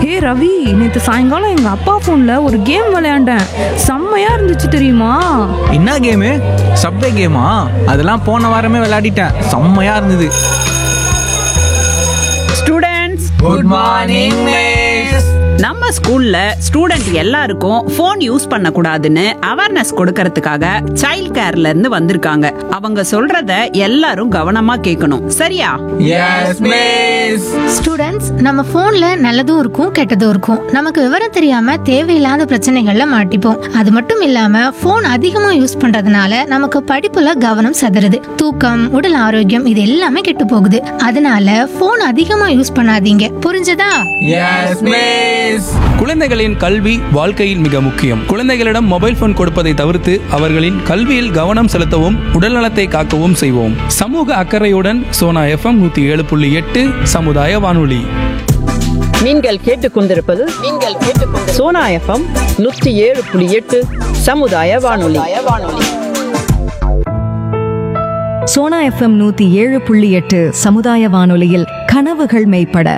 ஹே ரவி நேற்று சாயங்காலம் எங்கள் அப்பா ஃபோனில் ஒரு கேம் விளையாண்டேன் செம்மையாக இருந்துச்சு தெரியுமா என்ன கேமு சப்வே கேமா அதெல்லாம் போன வாரமே விளையாடிட்டேன் செம்மையா இருந்தது ஸ்டூடெண்ட்ஸ் குட் மார்னிங் மிஸ் நம்ம ஸ்கூல்ல ஸ்டூடெண்ட் எல்லாருக்கும் ஃபோன் யூஸ் பண்ணக்கூடாதுன்னு அவேர்னஸ் கொடுக்கறதுக்காக சைல்ட் கேர்ல இருந்து வந்திருக்காங்க அவங்க சொல்றத எல்லாரும் கவனமா கேட்கணும் சரியா எஸ் மிஸ் ஸ்டூடெண்ட்ஸ் நம்ம போன்ல நல்லதும் இருக்கும் கெட்டதும் இருக்கும் நமக்கு விவரம் தெரியாம தேவையில்லாத பிரச்சனைகள்ல மாட்டிப்போம் அது மட்டும் இல்லாம போன் அதிகமா யூஸ் பண்றதுனால நமக்கு படிப்புல கவனம் சதுருது தூக்கம் உடல் ஆரோக்கியம் இது எல்லாமே கெட்டு போகுது அதனால போன் அதிகமா யூஸ் பண்ணாதீங்க புரிஞ்சதா எஸ் மிஸ் குழந்தைகளின் கல்வி வாழ்க்கையில் மிக முக்கியம் குழந்தைகளிடம் மொபைல் போன் கொடுப்பதை தவிர்த்து அவர்களின் கல்வியில் கவனம் செலுத்தவும் உடல்நலத்தை காக்கவும் செய்வோம் சமூக அக்கறையுடன் சோனா எஃப்எம் நூத்தி ஏழு புள்ளி எட்டு சமுதாய வானொலி நீங்கள் கேட்டுக்கொண்டிருப்பது நீங்கள் கேட்டுக்கொண்டு சோனா எஃப்எம் நூற்றி ஏழு புள்ளி எட்டு சமுதாய வானொலி சோனா எஃப்எம் நூத்தி ஏழு புள்ளி எட்டு சமுதாய வானொலியில் கனவுகள் மெய்ப்பட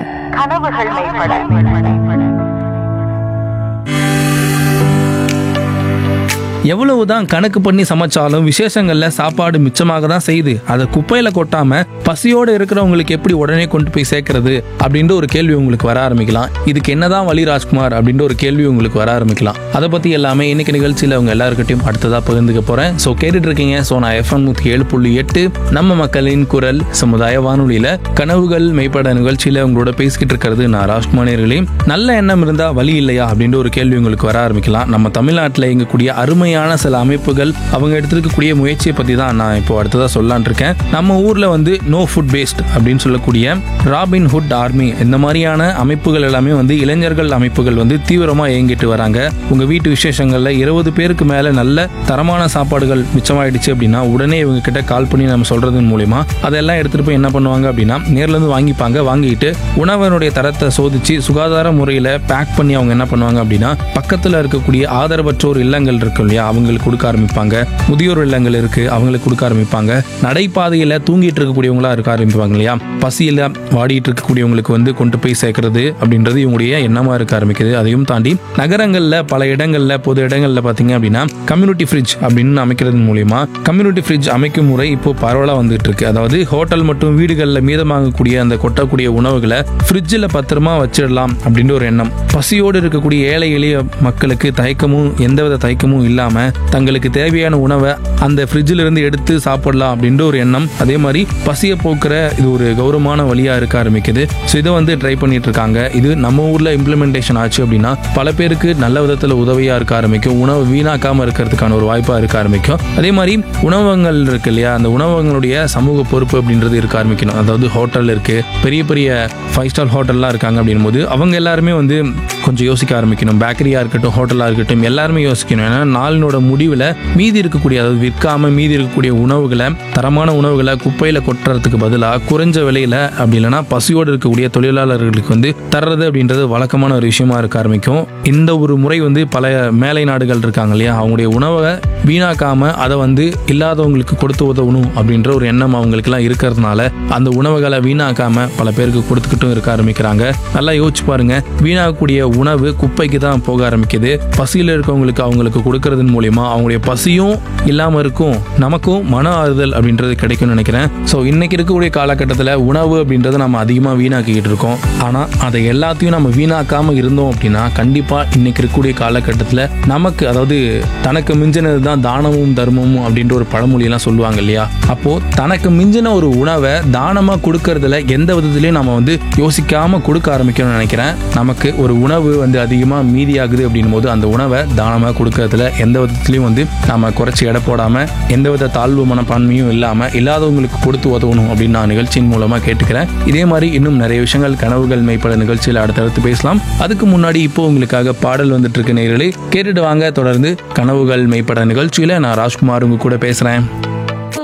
எவ்வளவுதான் கணக்கு பண்ணி சமைச்சாலும் விசேஷங்கள்ல சாப்பாடு மிச்சமாக தான் செய்யுது அதை குப்பையில கொட்டாம பசியோட இருக்கிறவங்களுக்கு எப்படி உடனே கொண்டு போய் சேர்க்கறது அப்படின்ற ஒரு கேள்வி உங்களுக்கு வர ஆரம்பிக்கலாம் இதுக்கு என்னதான் வழி ராஜ்குமார் அப்படின்ற ஒரு கேள்வி உங்களுக்கு வர ஆரம்பிக்கலாம் அதை பத்தி எல்லாமே இன்னைக்கு நிகழ்ச்சியில அவங்க எல்லாருக்கிட்டையும் அடுத்ததா பகிர்ந்துக்க போறேன் ஸோ கேட்டுட்டு இருக்கீங்க ஸோ நான் எஃப்எம் நூத்தி ஏழு புள்ளி எட்டு நம்ம மக்களின் குரல் சமுதாய வானொலியில கனவுகள் மெய்ப்பட நிகழ்ச்சியில உங்களோட பேசிக்கிட்டு இருக்கிறது நான் ராஜ்குமார்களே நல்ல எண்ணம் இருந்தா வழி இல்லையா அப்படின்ற ஒரு கேள்வி உங்களுக்கு வர ஆரம்பிக்கலாம் நம்ம தமிழ்நாட்டில் இயங்கக்கூடிய அருமையான சில அமைப்புகள் அவங்க எடுத்திருக்கக்கூடிய முயற்சியை பத்தி தான் நான் இப்போ அடுத்ததா சொல்லலான் இருக்கேன் நம்ம ஊர்ல வந்து நோ ஃபுட் வேஸ்ட் அப்படின்னு சொல்லக்கூடிய ராபின் ஹுட் ஆர்மி இந்த மாதிரியான அமைப்புகள் எல்லாமே வந்து இளைஞர்கள் அமைப்புகள் வந்து தீவிரமா இயங்கிட்டு வராங்க உங்க வீட்டு விசேஷங்கள்ல இருபது பேருக்கு மேல நல்ல தரமான சாப்பாடுகள் மிச்சமாயிடுச்சு அப்படின்னா உடனே இவங்க கிட்ட கால் பண்ணி நம்ம சொல்றதன் மூலியமா அதெல்லாம் எடுத்துட்டு போய் என்ன பண்ணுவாங்க அப்படின்னா நேர்ல இருந்து வாங்கிப்பாங்க வாங்கிட்டு உணவனுடைய தரத்தை சோதிச்சு சுகாதார முறையில பேக் பண்ணி அவங்க என்ன பண்ணுவாங்க அப்படின்னா பக்கத்துல இருக்கக்கூடிய ஆதரவற்றோர் இல்லங்கள் இருக்கு இல்லையா அவங்களுக்கு கொடுக்க ஆரம்பிப்பாங்க முதியோர் இல்லங்கள் இருக்கு அவங்களுக்கு கொடுக்க ஆரம்பிப்பாங்க நடைபாதையில தூங்கிட்டு இருக்கக்கூடியவங்களா இருக்க ஆரம்பிப்பாங்க இல்லையா பசியில வாடிட்டு இருக்கக்கூடியவங்களுக்கு வந்து கொண்டு போய் சேர்க்கறது அப்படின்றது இவங்களுடைய எண்ணமா இருக்க ஆரம்பிக்குது அதையும் தாண்டி நகரங்கள்ல பல இடங்கள்ல பொது இடங்கள்ல பாத்தீங்க அப்படின்னா கம்யூனிட்டி ஃப்ரிட்ஜ் அப்படின்னு அமைக்கிறது மூலியமா கம்யூனிட்டி ஃப்ரிட்ஜ் அமைக்கும் முறை இப்போ பரவலா வந்துட்டு இருக்கு அதாவது ஹோட்டல் மற்றும் வீடுகளில் மீதமாகக்கூடிய அந்த கொட்டக்கூடிய உணவுகளை ஃப்ரிட்ஜில் பத்திரமா வச்சிடலாம் அப்படின்ற ஒரு எண்ணம் பசியோடு இருக்கக்கூடிய ஏழை எளிய மக்களுக்கு தயக்கமும் எந்தவித தயக்கமும் இல்லாம தங்களுக்கு தேவையான உணவை அந்த ஃப்ரிட்ஜில் இருந்து எடுத்து சாப்பிடலாம் அப்படின்ற ஒரு எண்ணம் அதே மாதிரி பசியை போக்குற இது ஒரு கௌரவமான வழியா இருக்க ஆரம்பிக்குது ஸோ இதை வந்து ட்ரை பண்ணிட்டு இருக்காங்க இது நம்ம ஊர்ல இம்ப்ளிமெண்டேஷன் ஆச்சு அப்படின்னா பல பேருக்கு நல்ல விதத்துல உதவியா இருக்க ஆரம்பிக்கும் உணவு வீணாக்காம இருக்கிறதுக்கான ஒரு வாய்ப்பா இருக்க ஆரம்பிக்கும் அதே மாதிரி உணவகங்கள் இருக்கு இல்லையா அந்த உணவகங்களுடைய சமூக பொறுப்பு அப்படின்றது இருக்க ஆரம்பிக்கணும் அதாவது ஹோட்டல் இருக்கு பெரிய பெரிய ஃபைவ் ஸ்டார் ஹோட்டல்லாம் இருக்காங்க அப்படின் போது அவங்க எல்லாருமே வந்து கொஞ்சம் யோசிக்க ஆரம்பிக்கணும் பேக்கரியா இருக்கட்டும் ஹோட்டலா இருக்கட்டும் எல்லாருமே யோசிக்கணும் ஏன்னா நாளினோட முடிவில் மீதி இருக்கக்கூடிய அதாவது விற்காம மீதி இருக்கக்கூடிய உணவுகளை தரமான உணவுகளை குப்பையில கொட்டுறதுக்கு பதிலாக குறைஞ்ச விலையில அப்படி இல்லைன்னா பசியோடு இருக்கக்கூடிய தொழிலாளர்களுக்கு வந்து தர்றது அப்படின்றது வழக்கமான ஒரு விஷயமா இருக்க ஆரம்பிக்கும் இந்த ஒரு முறை வந்து பல மேலை நாடுகள் இருக்காங்க இல்லையா அவங்களுடைய உணவை வீணாக்காம அதை வந்து இல்லாதவங்களுக்கு கொடுத்து உதவணும் அப்படின்ற ஒரு எண்ணம் அவங்களுக்குலாம் இருக்கிறதுனால அந்த உணவுகளை வீணாக்காம பல பேருக்கு கொடுத்துக்கிட்டும் இருக்க ஆரம்பிக்கிறாங்க நல்லா யோசிச்சு பாருங்க வீணாகக்கூடிய உணவு குப்பைக்கு தான் போக ஆரம்பிக்குது பசியில் இருக்கவங்களுக்கு அவங்களுக்கு கொடுக்கறதன் மூலியமா அவங்களுடைய பசியும் இல்லாம இருக்கும் நமக்கும் மன ஆறுதல் அப்படின்றது கிடைக்கும்னு நினைக்கிறேன் ஸோ இன்னைக்கு இருக்கக்கூடிய காலகட்டத்தில் உணவு அப்படின்றத நம்ம அதிகமாக வீணாக்கிக்கிட்டு இருக்கோம் ஆனால் அதை எல்லாத்தையும் நம்ம வீணாக்காம இருந்தோம் அப்படின்னா கண்டிப்பா இன்னைக்கு இருக்கக்கூடிய காலகட்டத்தில் நமக்கு அதாவது தனக்கு மிஞ்சினது தான் தானமும் தர்மமும் அப்படின்ற ஒரு பழமொழியெல்லாம் சொல்லுவாங்க இல்லையா அப்போ தனக்கு மிஞ்சின ஒரு உணவை தானமா கொடுக்கறதுல எந்த விதத்திலையும் நம்ம வந்து யோசிக்காம கொடுக்க ஆரம்பிக்கணும்னு நினைக்கிறேன் நமக்கு ஒரு உணவு வந்து அதிகமாக மீதியாகுது அப்படின் போது அந்த உணவை தானமாக கொடுக்கறதுல எந்த விதத்துலையும் வந்து நாம குறைச்சி எடை போடாம எந்தவித தாழ்வு மனப்பான்மையும் இல்லாம இல்லாதவங்களுக்கு கொடுத்து உதவணும் அப்படின்னு நான் நிகழ்ச்சியின் மூலமா கேட்டுக்கிறேன் இதே மாதிரி இன்னும் நிறைய விஷயங்கள் கனவுகள் மெய்ப்பட நிகழ்ச்சியில் அடுத்தடுத்து பேசலாம் அதுக்கு முன்னாடி இப்போ உங்களுக்காக பாடல் வந்துட்டு இருக்கு நேர்களே கேட்டுட்டு வாங்க தொடர்ந்து கனவுகள் மெய்ப்பட நிகழ்ச்சியில நான் ராஜ்குமார் உங்க கூட பேசுறேன்